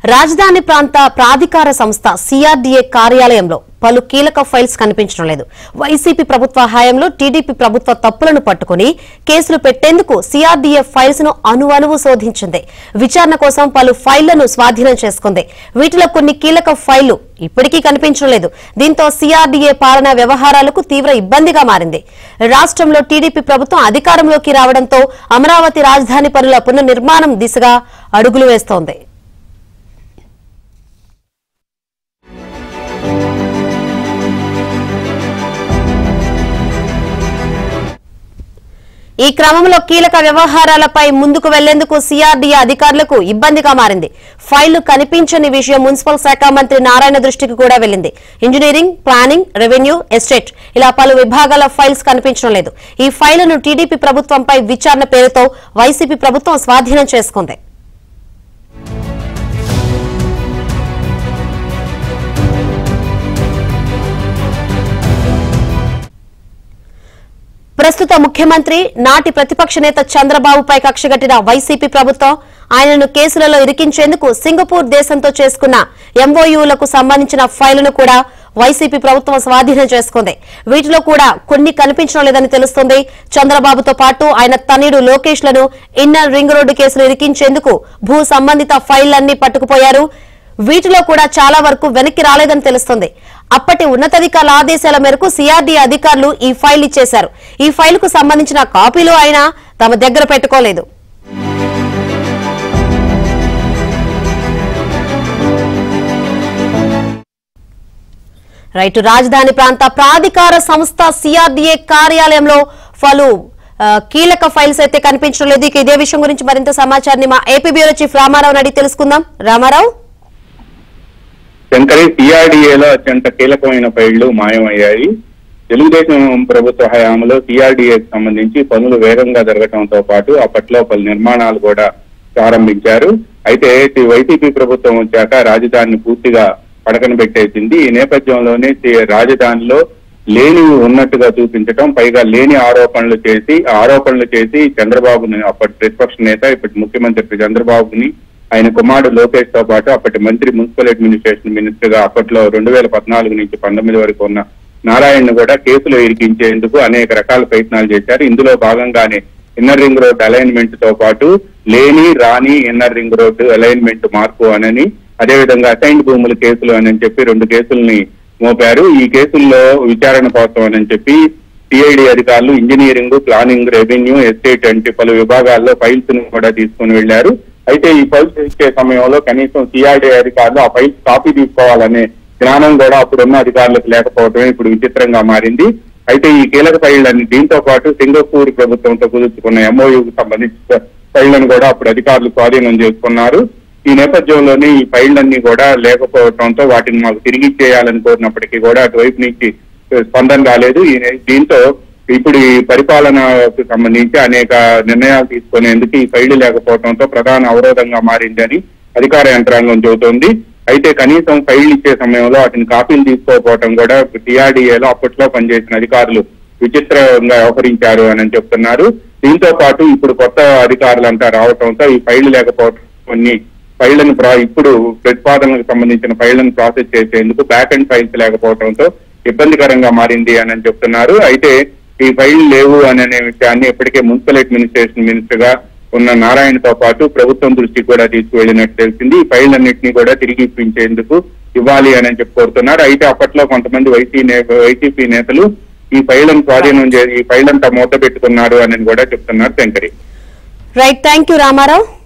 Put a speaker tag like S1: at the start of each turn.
S1: రాజధాని ప్రాంత ప్రాధికార సంస్థ సిఆర్డీఏ కార్యాలయంలో పలు కీలక ఫైల్స్ కనిపించడం లేదు వైసీపీ ప్రభుత్వ హయాంలో టీడీపీ ప్రభుత్వ తప్పులను పట్టుకుని కేసులు పెట్టేందుకు సిఆర్డీఏ ఫైల్స్ ను అణువణువు శోధించింది విచారణ కోసం పలు ఫైళ్లను స్వాధీనం చేసుకుంది వీటిలో కొన్ని కీలక ఫైళ్లు ఇప్పటికీ కనిపించడం లేదు దీంతో సిఆర్డీఏ పాలనా వ్యవహారాలకు తీవ్ర ఇబ్బందిగా మారింది రాష్ట్రంలో టీడీపీ ప్రభుత్వం అధికారంలోకి రావడంతో అమరావతి రాజధాని పనుల పునర్నిర్మాణం దిశగా అడుగులు వేస్తోంది ఈ క్రమంలో కీలక వ్యవహారాలపై ముందుకు వెళ్లేందుకు సిఆర్డీఏ అధికారులకు ఇబ్బందిగా మారింది ఫైళ్లు కనిపించని విషయం మున్సిపల్ శాఖ మంత్రి నారాయణ దృష్టికి కూడా వెళ్లింది ఇంజనీరింగ్ ప్లానింగ్ రెవెన్యూ ఎస్టేట్ ఇలా పలు విభాగాల ఫైల్స్ కనిపించడం లేదు ఈ ఫైళ్లను టీడీపీ ప్రభుత్వంపై విచారణ పేరుతో వైసీపీ ప్రభుత్వం స్వాధీనం చేసుకుంది ప్రస్తుత ముఖ్యమంత్రి నాటి ప్రతిపక్ష నేత చంద్రబాబుపై కక్షగట్టిన వైసీపీ ప్రభుత్వం ఆయనను కేసులలో ఇరికించేందుకు సింగపూర్ దేశంతో చేసుకున్న ఎంఓయూలకు సంబంధించిన ఫైలును కూడా వైసీపీ ప్రభుత్వం స్వాధీనం చేసుకుంది వీటిలో కూడా కొన్ని కనిపించడం లేదని తెలుస్తోంది చంద్రబాబుతో పాటు ఆయన తనయుడు లోకేష్ లను ఇన్నర్ రింగ్ రోడ్డు కేసులు ఇరికించేందుకు భూ సంబంధిత ఫైళ్లన్నీ పట్టుకుపోయారు వీటిలో కూడా చాలా వరకు వెనక్కి రాలేదని తెలుస్తుంది అప్పటి ఉన్నతాధికారుల ఆదేశాల మేరకు సిఆర్డీ అధికారులు ఈ ఫైల్ ఇచ్చేశారు ఈ ఫైల్ కు సంబంధించిన కాపీలు ఆయన తమ దగ్గర పెట్టుకోలేదు రైట్ రాజధాని ప్రాంత ప్రాధికార సంస్థ సిఆర్డీఏ కార్యాలయంలో పలు ఆ, కీలక ఫైల్స్ అయితే కనిపించడం లేదు ఇక ఇదే విషయం గురించి మరింత సమాచారాన్ని మా ఏపీ బ్యూరో చీఫ్ రామారావు అడిగి తెలుసుకుందాం రామారావు
S2: శంకరి సిఆర్డీఏలో అత్యంత కీలకమైన ఫైళ్లు మాయమయ్యాయి తెలుగుదేశం ప్రభుత్వ హయాంలో సిఆర్డీఏకి సంబంధించి పనులు వేగంగా జరగటంతో పాటు అప్పట్లో పలు నిర్మాణాలు కూడా ప్రారంభించారు అయితే ఈ వైసీపీ ప్రభుత్వం వచ్చాక రాజధానిని పూర్తిగా పడకన పెట్టేసింది ఈ నేపథ్యంలోనే సి- రాజధానిలో లేనివి ఉన్నట్టుగా చూపించటం పైగా లేని ఆరోపణలు చేసి ఆ ఆరోపణలు చేసి చంద్రబాబుని అప్పటి ప్రతిపక్ష నేత ఇప్పటి ముఖ్యమంత్రి చంద్రబాబుని ఆయన కుమారుడు లోకేష్ తో పాటు అప్పటి మంత్రి మున్సిపల్ అడ్మినిస్ట్రేషన్ మినిస్టర్ గా అప్పట్లో రెండు వేల పద్నాలుగు నుంచి పంతొమ్మిది వరకు ఉన్న నారాయణను కూడా కేసులో ఇరికించేందుకు అనేక రకాల ప్రయత్నాలు చేశారు ఇందులో భాగంగానే ఇన్నర్ రింగ్ రోడ్ అలైన్మెంట్ తో పాటు లేని రాని ఇన్నర్ రింగ్ రోడ్ అలైన్మెంట్ మార్పు అనని అదేవిధంగా అసైన్డ్ భూముల కేసులు అని చెప్పి రెండు కేసుల్ని మోపారు ఈ కేసుల్లో విచారణ కోసం అని చెప్పి సిఐడి అధికారులు ఇంజనీరింగ్ ప్లానింగ్ రెవెన్యూ ఎస్టేట్ వంటి పలు విభాగాల్లో ఫైల్స్ ను కూడా తీసుకుని వెళ్లారు అయితే ఈ ఫైల్స్ ఇచ్చే సమయంలో కనీసం సిఆర్డీ అధికారులు ఆ ఫైల్స్ కాపీ తీసుకోవాలనే జ్ఞానం కూడా అప్పుడున్న అధికారులకు లేకపోవడమే ఇప్పుడు విచిత్రంగా మారింది అయితే ఈ కీలక ఫైళ్లన్నీ దీంతో పాటు సింగపూర్ ప్రభుత్వంతో కుదుర్చుకున్న ఎంఓయూకి సంబంధించిన ఫైళ్లను కూడా అప్పుడు అధికారులు స్వాధీనం చేసుకున్నారు ఈ నేపథ్యంలోనే ఈ ఫైళ్లన్నీ కూడా లేకపోవడంతో వాటిని మాకు తిరిగి ఇచ్చేయాలని కోరినప్పటికీ కూడా అటువైపు నుంచి స్పందన రాలేదు ఈ నే- దీంతో ఇప్పుడు ఈ పరిపాలనకు సంబంధించి అనేక నిర్ణయాలు తీసుకునేందుకు ఈ ఫైళ్లు లేకపోవడంతో ప్రధాన అవరోధంగా మారిందని అధికార యంత్రాంగం చెబుతోంది అయితే కనీసం ఫైళ్లు ఇచ్చే సమయంలో వాటిని కాపీలు తీసుకోకపోవడం కూడా టీఆర్డీఏలో అప్పట్లో పనిచేసిన అధికారులు విచిత్రంగా వ్యవహరించారు అని చెప్తున్నారు దీంతో పాటు ఇప్పుడు కొత్త అధికారులంతా రావడంతో ఈ ఫైళ్లు లేకపోవడం కొన్ని ఫైళ్లను ప్రా- ఇప్పుడు ప్రతిపాదనలకు సంబంధించిన ఫైళ్లను ప్రాసెస్ చేసేందుకు బ్యాక్ అండ్ ఫైల్స్ లేకపోవడంతో ఇబ్బందికరంగా మారింది అని చెప్తున్నారు అయితే ఈ ఫైళ్లు లేవు అనే విషయాన్ని ఇప్పటికే మున్సిపల్ అడ్మినిస్ట్రేషన్ మినిస్టర్ గా ఉన్న నారాయణతో పాటు ప్రభుత్వం దృష్టికి కూడా తీసుకువెళ్ళినట్టు తెలిసింది ఈ ఫైళ్లన్నింటినీ కూడా తిరిగి ఇప్పించేందుకు ఇవ్వాలి అని చెప్పి కోరుతున్నారు అయితే అప్పట్లో కొంతమంది వైసీ నే- వైసీపీ నేతలు ఈ ఫైళ్లను స్వాధీనం చేసి ఈ ఫైళ్లంతా మూత పెట్టుకున్నారు అని కూడా చెప్తున్నారు Shankari
S1: right thank you Ramarao